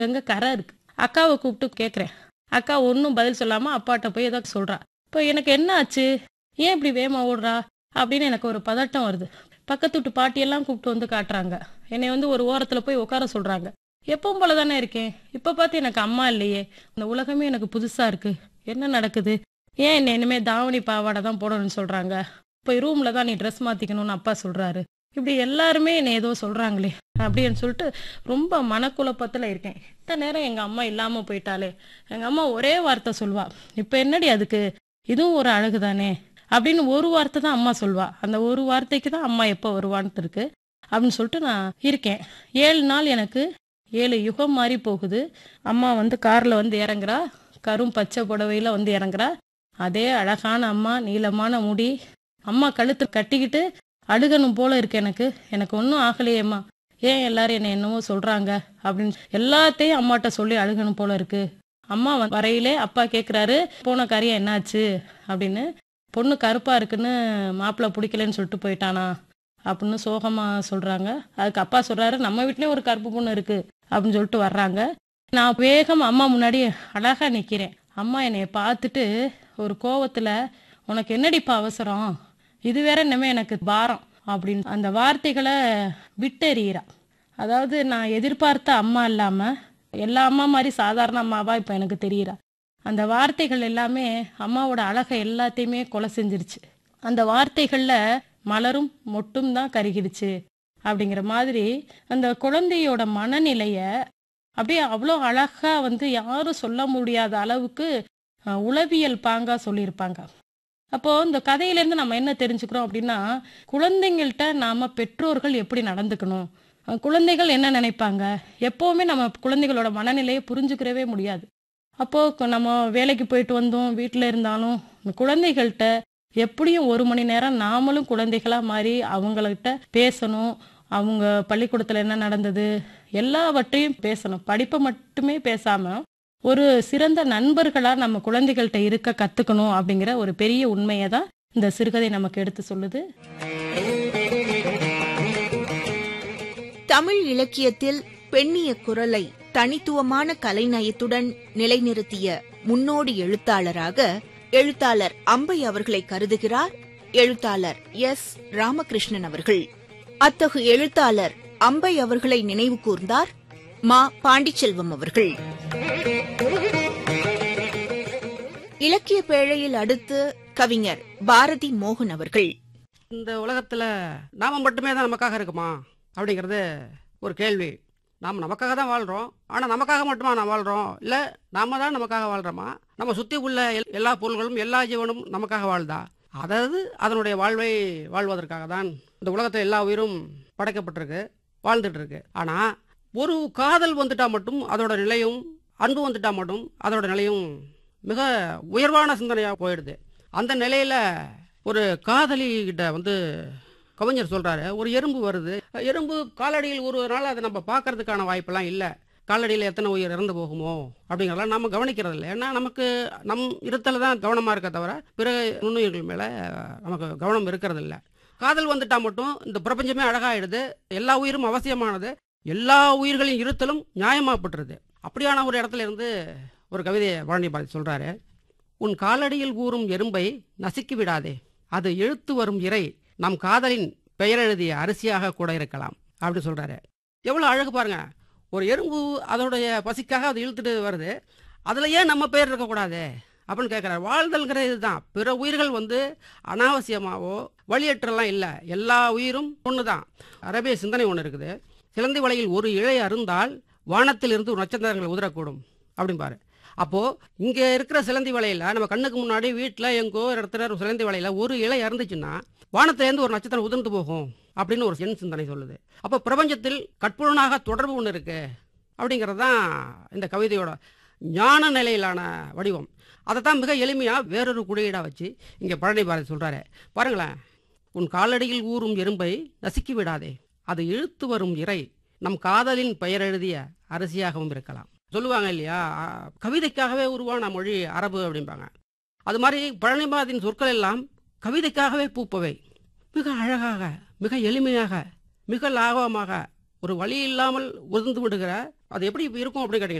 எங்க கரை இருக்கு அக்காவை கூப்பிட்டு கேட்குறேன் அக்கா ஒன்றும் பதில் சொல்லாமல் அப்பாட்ட போய் ஏதோ சொல்கிறா இப்போ எனக்கு என்ன ஆச்சு ஏன் இப்படி வேகமா ஓடுறா அப்படின்னு எனக்கு ஒரு பதட்டம் வருது பக்கத்து வீட்டு பாட்டியெல்லாம் கூப்பிட்டு வந்து காட்டுறாங்க என்னை வந்து ஒரு ஓரத்தில் போய் உட்கார சொல்கிறாங்க எப்பவும் போல தானே இருக்கேன் இப்போ பார்த்து எனக்கு அம்மா இல்லையே இந்த உலகமே எனக்கு புதுசாக இருக்கு என்ன நடக்குது ஏன் என்ன இனிமேல் தாவணி பாவாடை தான் போடணும்னு சொல்கிறாங்க போய் ரூமில் தான் நீ ட்ரெஸ் மாற்றிக்கணும்னு அப்பா சொல்கிறாரு இப்படி எல்லாருமே என்னை ஏதோ சொல்கிறாங்களே அப்படின்னு சொல்லிட்டு ரொம்ப மனக்குழப்பத்தில் இருக்கேன் இத்தனை நேரம் எங்கள் அம்மா இல்லாமல் போயிட்டாலே எங்கள் அம்மா ஒரே வார்த்தை சொல்வா இப்போ என்னடி அதுக்கு இதுவும் ஒரு அழகு தானே அப்படின்னு ஒரு வார்த்தை தான் அம்மா சொல்வா அந்த ஒரு வார்த்தைக்கு தான் அம்மா எப்போ வருவான்னு இருக்கு அப்படின்னு சொல்லிட்டு நான் இருக்கேன் ஏழு நாள் எனக்கு ஏழு யுகம் மாதிரி போகுது அம்மா வந்து காரில் வந்து இறங்குறா கரும் பச்சை புடவையில் வந்து இறங்குறா அதே அழகான அம்மா நீளமான முடி அம்மா கழுத்து கட்டிக்கிட்டு அழுகணும் போல இருக்கு எனக்கு எனக்கு ஒன்றும் ஆகலையேம்மா ஏன் எல்லாரும் என்னை என்னவோ சொல்றாங்க அப்படின்னு எல்லாத்தையும் அம்மாட்ட சொல்லி அழுகணும் போல இருக்கு அம்மா வ- வரையிலே அப்பா கேட்குறாரு போன காரியம் என்னாச்சு அப்படின்னு பொண்ணு கருப்பா இருக்குன்னு மாப்பிள்ளை பிடிக்கலன்னு சொல்லிட்டு போயிட்டானா அப்படின்னு சோகமா சொல்றாங்க அதுக்கு அப்பா சொல்றாரு நம்ம வீட்லயும் ஒரு கருப்பு பொண்ணு இருக்கு அப்படின்னு சொல்லிட்டு வர்றாங்க நான் வேகம் அம்மா முன்னாடி அழகா நிக்கிறேன் அம்மா என்னைய பார்த்துட்டு ஒரு கோவத்துல உனக்கு என்னடிப்பா அவசரம் இது வேற இனிமே எனக்கு பாரம் அப்படின்னு அந்த வார்த்தைகளை விட்டெறிகிறா அதாவது நான் எதிர்பார்த்த அம்மா இல்லாம எல்லா அம்மா மாதிரி சாதாரண அம்மாவா இப்ப எனக்கு தெரியுறா அந்த வார்த்தைகள் எல்லாமே அம்மாவோட அழகை எல்லாத்தையுமே கொலை செஞ்சிருச்சு அந்த வார்த்தைகள்ல மலரும் மொட்டும் தான் கருகிடுச்சு அப்படிங்கிற மாதிரி அந்த குழந்தையோட மனநிலைய அப்படியே அவ்வளோ அழகா வந்து யாரும் சொல்ல முடியாத அளவுக்கு அஹ், உளவியல் பாங்கா சொல்லியிருப்பாங்க அப்போ இந்த கதையிலேருந்து நம்ம என்ன தெரிஞ்சுக்கிறோம் அப்படின்னா குழந்தைங்கள்ட்ட நாம பெற்றோர்கள் எப்படி நடந்துக்கணும் அஹ், குழந்தைகள் என்ன நினைப்பாங்க எப்பவுமே நம்ம குழந்தைகளோட மனநிலையை புரிஞ்சுக்கிறவே முடியாது அப்போ கு- நம்ம வேலைக்கு போயிட்டு வந்தோம் வீட்டில் இருந்தாலும் இந்த குழந்தைகள்கிட்ட எப்படியும் ஒரு மணி நேரம் நாமளும் குழந்தைகளா மாறி அவங்கள்ட்ட பேசணும் அவங்க பள்ளிக்கூடத்தில் என்ன நடந்தது எல்லாவற்றையும் பேசணும் படிப்பை மட்டுமே பேசாம ஒரு சிறந்த நண்பர்களா நம்ம குழந்தைகள்கிட்ட இருக்க கத்துக்கணும் அப்படிங்கிற ஒரு பெரிய உண்மையை தான் இந்த சிறுகதை நமக்கு எடுத்து சொல்லுது தமிழ் இலக்கியத்தில் பெண்ணிய குரலை தனித்துவமான கலைநயத்துடன் நிலைநிறுத்திய முன்னோடி எழுத்தாளராக எழுத்தாளர் அம்பை அவர்களை கருதுகிறார் எழுத்தாளர் எஸ் ராமகிருஷ்ணன் அவர்கள் அத்தகு எழுத்தாளர் அம்பை அவர்களை நினைவு கூர்ந்தார் மா பாண்டிச்செல்வம் அவர்கள் இலக்கிய பேழையில் அடுத்து கவிஞர் பாரதி மோகன் அவர்கள் இந்த உலகத்துல நாம மட்டுமே தான் நமக்காக இருக்குமா அப்படிங்கிறது ஒரு கேள்வி நாம் நமக்காக தான் வாழ்றோம் ஆனா நமக்காக மட்டுமா நாம் வாழ்றோம் இல்ல நாம தான் நமக்காக வாழ்றோமா நம்ம சுத்தி உள்ள எல்- எல்லா பொருள்களும் எல்லா ஜீவனும் நமக்காக வாழ்தா அதாவது அதனுடைய வாழ்வை வாழ்வதற்காக தான் இந்த உலகத்தில் எல்லா உயிரும் படைக்கப்பட்டிருக்கு வாழ்ந்துட்டு இருக்கு ஆனா ஒரு காதல் வந்துட்டா மட்டும் அதோட நிலையும் அன்பு வந்துட்டா மட்டும் அதோட நிலையும் மிக உயர்வான சிந்தனையாக போயிடுது அந்த நிலையில ஒரு காதலி கிட்ட வந்து கவிஞர் சொல்றாரு ஒரு எறும்பு வருது எறும்பு காலடியில் உருவதனால அதை நம்ம பார்க்கறதுக்கான வாய்ப்பெல்லாம் இல்லை காலடியில் எத்தனை உயிர் இறந்து போகுமோ அப்படிங்கிறதெல்லாம் நம்ம கவனிக்கிறது இல்லை ஏன்னா நமக்கு நம் இருத்தல தான் கவனமாக இருக்க தவிர பிற நுண்ணுயிர்கள் மேலே நமக்கு கவனம் இருக்கிறது இல்லை காதல் வந்துட்டா மட்டும் இந்த பிரபஞ்சமே அழகாயிடுது எல்லா உயிரும் அவசியமானது எல்லா உயிர்களின் இருத்தலும் நியாயமாகப்பட்டுருது அப்படியான ஒரு இடத்துல இருந்து ஒரு கவிதையை பழனி பாரதி சொல்றாரு உன் காலடியில் ஊறும் எறும்பை நசுக்கி விடாதே அது இழுத்து வரும் இறை நம் காதலின் பெயர் எழுதிய அரிசியாக கூட இருக்கலாம் அப்படி சொல்றாரு எவ்வளவு அழகு பாருங்க ஒரு எறும்பு அதோடைய பசிக்காக அது இழுத்துட்டு வருது அதுல ஏன் நம்ம பெயர் இருக்கக்கூடாது அப்படின்னு கேட்குறாரு வாழ்தல்ங்கிற இதுதான் பிற உயிர்கள் வந்து அனாவசியமாவோ வழியற்றெல்லாம் இல்லை எல்லா உயிரும் ஒன்று தான் அரபிய சிந்தனை ஒன்று இருக்குது சிலந்தி வலையில் ஒரு இழை அருந்தால் வானத்தில் இருந்து நட்சத்திரங்கள் உதிரக்கூடும் அப்படிம்பாரு அப்போ இங்க இருக்கிற சிலந்தி வலையில நம்ம கண்ணுக்கு முன்னாடி வீட்டுல எங்கோ ஒரு இடத்துல ஒரு சிலந்தி வலையில ஒரு இலை இறந்துச்சுன்னா வானத்திலேருந்து ஒரு நட்சத்திரம் உதிர்ந்து போகும் அப்படின்னு ஒரு எண் சிந்தனை சொல்லுது அப்போ பிரபஞ்சத்தில் கட்புலனாக தொடர்பு ஒன்று இருக்கு அப்படிங்கிறது தான் இந்த கவிதையோட ஞான நிலையிலான வடிவம் அதை தான் மிக எளிமையா வேறொரு குறியீடா வச்சு இங்க பழனி பாரதி சொல்றாரு பாருங்களேன் உன் காலடியில் ஊறும் எறும்பை நசுக்கி விடாதே அது இழுத்து வரும் இறை நம் காதலின் பெயர் எழுதிய அரசியாகவும் இருக்கலாம் சொல்லுவாங்க இல்லையா ஆ, கவிதைக்காகவே உருவான மொழி அரபு அப்படிம்பாங்க அது மாதிரி பழனிபாதின் சொற்கள் எல்லாம் கவிதைக்காகவே பூப்பவை மிக அழகாக மிக எளிமையாக மிக லாகவமாக ஒரு வழி இல்லாமல் உதிர்ந்து விடுகிற அது எப்படி இருக்கும் அப்படின்னு கேட்டீங்கன்னா